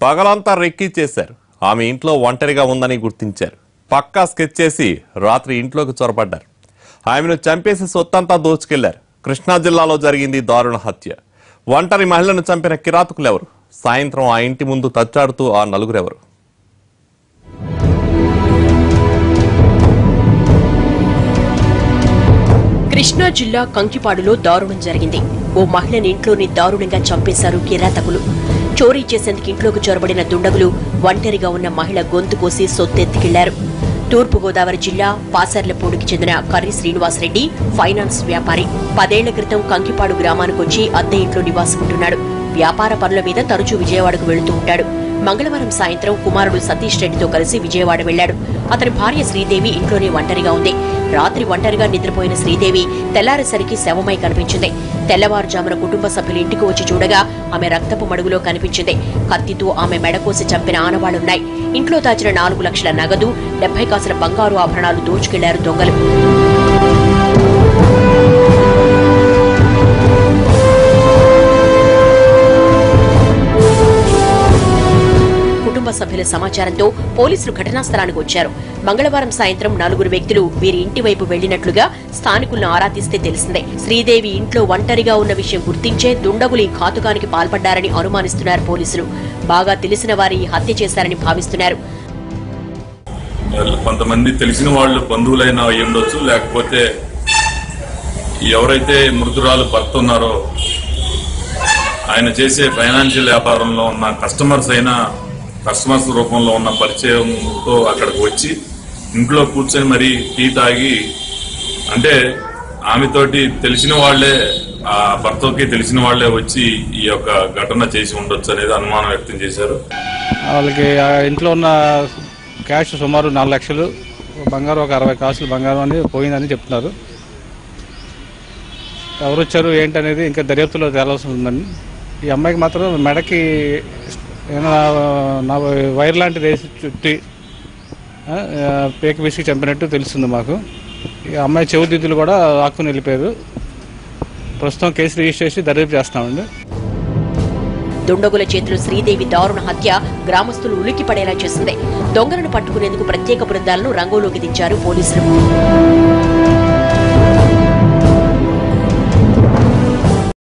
పగలంతా రెక్కిచ్చేశారు ఆమె ఇంట్లో ఒంటరిగా ఉందని గుర్తించారు పక్కా స్కెచ్ చేసి రాత్రి ఇంట్లోకి చొరబడ్డారు ఆమెను చంపేసి సొత్తంతా దోచుకెళ్లారు కృష్ణా జిల్లాలో జరిగింది దారుణ హత్య ఒంటరి మహిళను చంపిన కిరాతకులెవరు సాయంత్రం ఆ ఇంటి ముందు తచ్చాడుతూ ఆ నలుగురెవరు కృష్ణా జిల్లా కంకిపాడులో దారుణం జరిగింది ఓ మహిళని ఇంట్లోని దారుణంగా చంపేశారు కిరాతకులు చోరీ చేసేందుకు ఇంట్లోకి చొరబడిన దుండగులు ఒంటరిగా ఉన్న మహిళ గొంతు కోసి సొత్తెత్తికెళ్లారు తూర్పుగోదావరి జిల్లా పాసర్లపూడికి చెందిన కర్రి శ్రీనివాసరెడ్డి ఫైనాన్స్ వ్యాపారి పదేళ్ల క్రితం కంకిపాడు గ్రామానికొచ్చి అద్దె ఇంట్లో నివాసుకుంటున్నాడు వ్యాపార పనుల మీద తరచూ విజయవాడకు వెళుతూ ఉంటాడు మంగళవారం సాయంత్రం కుమారుడు సతీష్ రెడ్డితో కలిసి విజయవాడ వెళ్లాడు అతని భార్య శ్రీదేవి ఇంట్లోనే ఒంటరిగా ఉంది రాత్రి ఒంటరిగా నిద్రపోయిన శ్రీదేవి తెల్లారేసరికి శవమై కనిపించింది తెల్లవారుజామున కుటుంబ సభ్యులు ఇంటికి వచ్చి చూడగా ఆమె రక్తపు మడుగులో కనిపించింది కత్తితో ఆమె మెడకోసి చంపిన ఆనవాళ్లున్నాయి ఇంట్లో దాచిన నాలుగు లక్షల నగదు డెబ్బై కాసుల బంగారు ఆభరణాలు దోచుకెళ్లారు దొంగలు కుటుంబ సభ్యుల సమాచారంతో పోలీసులు ఘటనా స్థలానికి వచ్చారు మంగళవారం సాయంత్రం నలుగురు వ్యక్తులు వీరి ఇంటి వైపు వెళ్లినట్లుగా స్థానికులను ఆరా తీస్తే తెలిసిందే శ్రీదేవి ఇంట్లో ఒంటరిగా ఉన్న విషయం గుర్తించే దుండగులు ఈ ఘాతుకానికి పాల్పడ్డారని అనుమానిస్తున్నారు పోలీసులు బాగా తెలిసిన వారి ఈ హత్య చేశారని భావిస్తున్నారు కొంతమంది తెలిసిన వాళ్ళు బంధువులైనా అయి ఉండొచ్చు లేకపోతే ఎవరైతే మృదురాలు భర్త ఉన్నారో ఆయన చేసే ఫైనాన్షియల్ వ్యాపారంలో ఉన్న కస్టమర్స్ అయినా కస్టమర్స్ రూపంలో ఉన్న పరిచయంతో అక్కడికి వచ్చి ఇంట్లో కూర్చొని మరి టీ తాగి అంటే ఆమెతోటి తెలిసిన వాళ్లే ఆ భర్తకి తెలిసిన వాళ్లే వచ్చి ఈ యొక్క ఘటన చేసి ఉండొచ్చు అనేది అనుమానం వ్యక్తం చేశారు వాళ్ళకి ఆ ఇంట్లో ఉన్న క్యాష్ సుమారు నాలుగు లక్షలు బంగారం ఒక అరవై కాసులు బంగారం అని పోయిందని చెప్తున్నారు ఎవరు వచ్చారు ఏంటనేది ఇంకా దర్యాప్తులో తేలాల్సి ఉందండి ఈ అమ్మాయికి మాత్రం మెడకి ఏమైనా నా వైర్ లాంటిది వేసి చుట్టి ఆ, ఆ, పేక విసిగి చంపినట్టు తెలుస్తుంది మాకు ఈ అమ్మాయి చెవు దిద్దులు కూడా ఆక్కుని వెళ్ళిపోయారు ప్రస్తుతం కేసు రిజిస్టర్ చేసి దర్యాప్తు చేస్తామండి దుండగుల చేతులు శ్రీదేవి దారుణ హత్య గ్రామస్తులు ఉలిక్కి పడేలా చేసింది దొంగలను పట్టుకునేందుకు ప్రత్యేక బృందాలను రంగంలోకి దించారు పోలీసులు